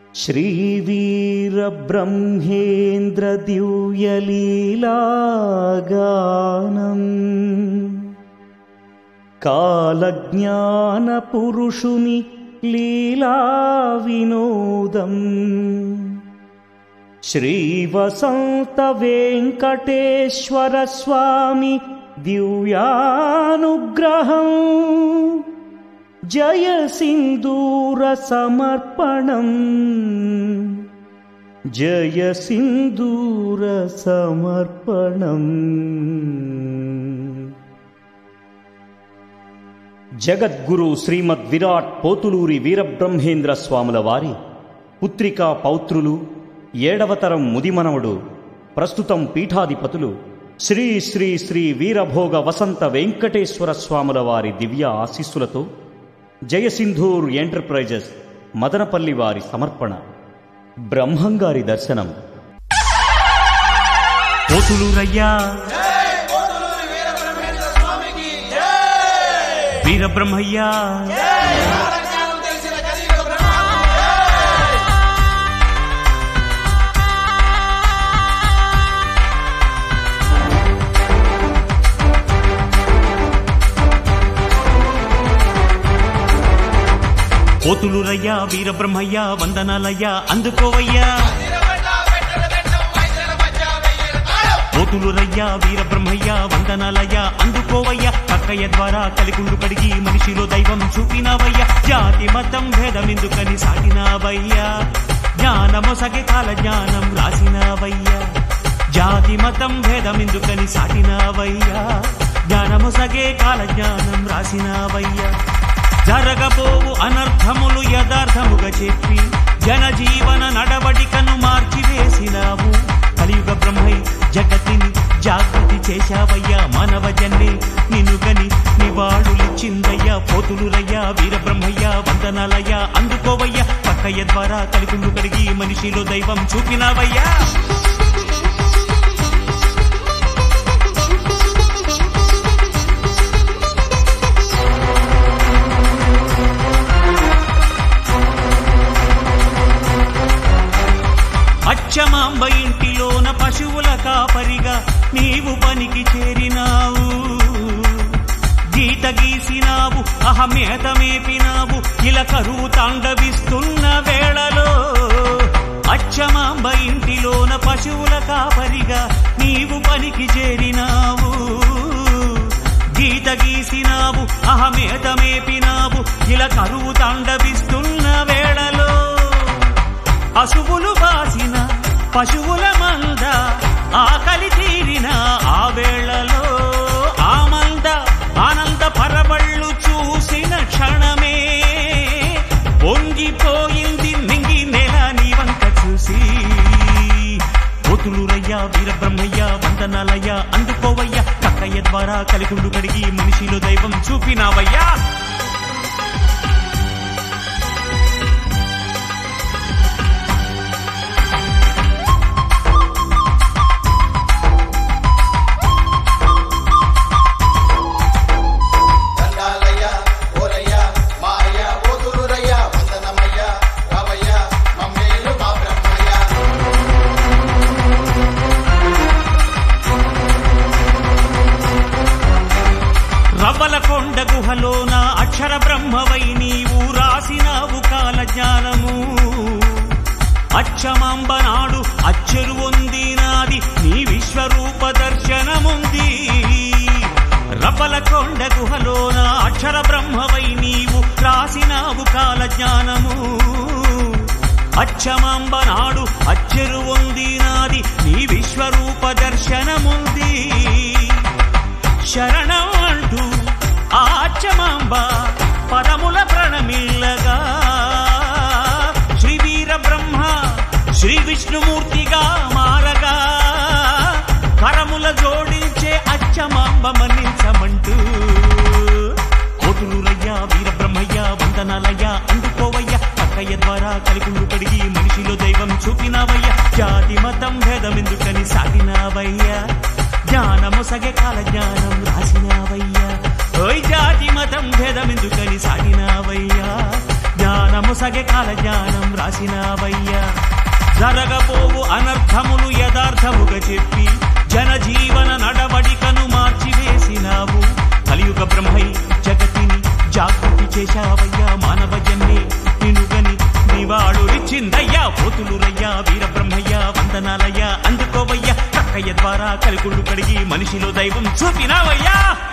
श्रीवीरब्रह्मेन्द्रदिव्यलीलागानम् कालज्ञानपुरुषुनि लीला विनोदम् श्रीवसन्तवेङ्कटेश्वरस्वामि दिव्यानुग्रहम् जय सिन्दूरसमर्पणम् जय सिन्दूरसमर्पणम् జగద్గురు శ్రీమద్ విరాట్ పోతులూరి వీరబ్రహ్మేంద్ర స్వాముల వారి పుత్రికా పౌత్రులు ఏడవతరం ముదిమనవడు ప్రస్తుతం పీఠాధిపతులు శ్రీ శ్రీ శ్రీ వీరభోగ వసంత వెంకటేశ్వర స్వాముల వారి దివ్య ఆశీస్సులతో జయసింధూర్ ఎంటర్ప్రైజెస్ మదనపల్లి వారి సమర్పణ బ్రహ్మంగారి దర్శనం పోతులూరయ్యా వీరబ్రహ్మయ్యా పోతులూరయ్యా వీరబ్రహ్మయ్యా వందనాలయ్యా అందుకోవయ్యా పోతులూరయ్యా వీరబ్రహ్మయ్యా వందనాలయ్యా అందుకోవయ్యా కక్కయ్య ద్వారా కలిగుండు కడిగి మనిషిలో దైవం చూపినావయ్యా జాతి మతం భేదమెందుకని సాగినావయ్యా జ్ఞానమొసగే కాల జ్ఞానం రాసినావయ్యా జాతి మతం భేదమెందుకని సాటినావయ్యా జ్ఞానమొసగే కాల జ్ఞానం రాసినావయ్యా జరగబోవు అనర్థములు యథార్థముగా చెప్పి జనజీవన నడవడికను మార్చివేసినావు కలియుగ బ్రహ్మై జగతిని జాగృతి చేశావయ్యా మానవ జన్మే నిన్ను గని నివాళులిచ్చిందయ్యా పోతులురయ్యా వీరబ్రహ్మయ్యా వందనాలయ్యా అందుకోవయ్యా పక్కయ్య ద్వారా కలిగుండు కడిగి మనిషిలో దైవం చూపినావయ్యా అచ్చమాంబ ఇంటిలోన పశువుల కాపరిగా నీవు పనికి చేరినావు గీత గీసినావు అహమేత మేపినావు ఇలా కరువు తాండవిస్తున్న వేళలో అచ్చమాంబ ఇంటిలోన పశువుల కాపరిగా నీవు పనికి చేరినావు గీత గీసినావు అహమేత మేపినావు ఇలా కరువు తాండవిస్తున్న వేళలో అశువులు బాసిన పశువుల మంద ఆకలి తీరిన ఆ వేళలో ఆ మంద ఆనంద పరబళ్ళు చూసిన క్షణమే పొంగిపోయింది మింగి నెల నీ వంక చూసి పోతులూరయ్యా వీరబ్రహ్మయ్య వందనాలయ్యా అందుకోవయ్యా కక్కయ్య ద్వారా కలిగుండు కడిగి మనిషిలో దైవం చూపినావయ్యా దండాలయ్య ఓరయ్య మారయ్య ఓతురురయ్య వందనమయ్య రావయ్య మమ్మేలు మా బ్రహ్మయ్య రవ్వల కొండ గుహలోన అక్షర బ్రహ్మవై నీవు రాసినావు కాల జ్ఞానము అచ్చమాంబ నాడు అచ్చెరు ఉంది నాది నీ విశ్వరూప దర్శనముంది రవ్వల కొండ గుహలోన అక్షర బ్రహ్మవై నీవు రాసినావు కాల జ్ఞానము అచ్చమాంబ నాడు అచ్చెరు ఉంది నాది నీ విశ్వరూప దర్శనముంది శరణం అంటూ ఆచమాంబ పదముల ప్రణమిల్లగా శ్రీ వీర బ్రహ్మ శ్రీ విష్ణుమూర్తిగా మారగా కరముల జోడించే అచ్చమాంబ మన్నించమంటూ కోతులూరయ్యా వీరబ్రహ్మయ్య వందనాలయ్యా అందుకోవయ్యా పక్కయ్య ద్వారా కలిగుండు కడిగి మనిషిలో దైవం చూపినావయ్యా జాతి మతం భేదమెందుకని సాగినావయ్యా జ్ఞానమొసగే కాల జ్ఞానం రాసినావయ్యా ఓయ్ జాతి మతం భేదమెందుకని సాగినావయ్యా జ్ఞానమొసగే సొరగే కాలజ్ఞానం రాసినావయ్యా జరగబోవు అనర్థములు యథార్థముగా చెప్పి జనజీవన నడవడికను మార్చివేసినావు కలియుగ బ్రహ్మై జగతిని జాగృతి చేశావయ్యా మానవ జన్మే నినుగని నివాళులిచ్చిందయ్యా పోతులురయ్యా వీరబ్రహ్మయ్య వందనాలయ్యా అందుకోవయ్యా కక్కయ్య ద్వారా కలిగుళ్ళు కడిగి మనిషిలో దైవం చూపినావయ్యా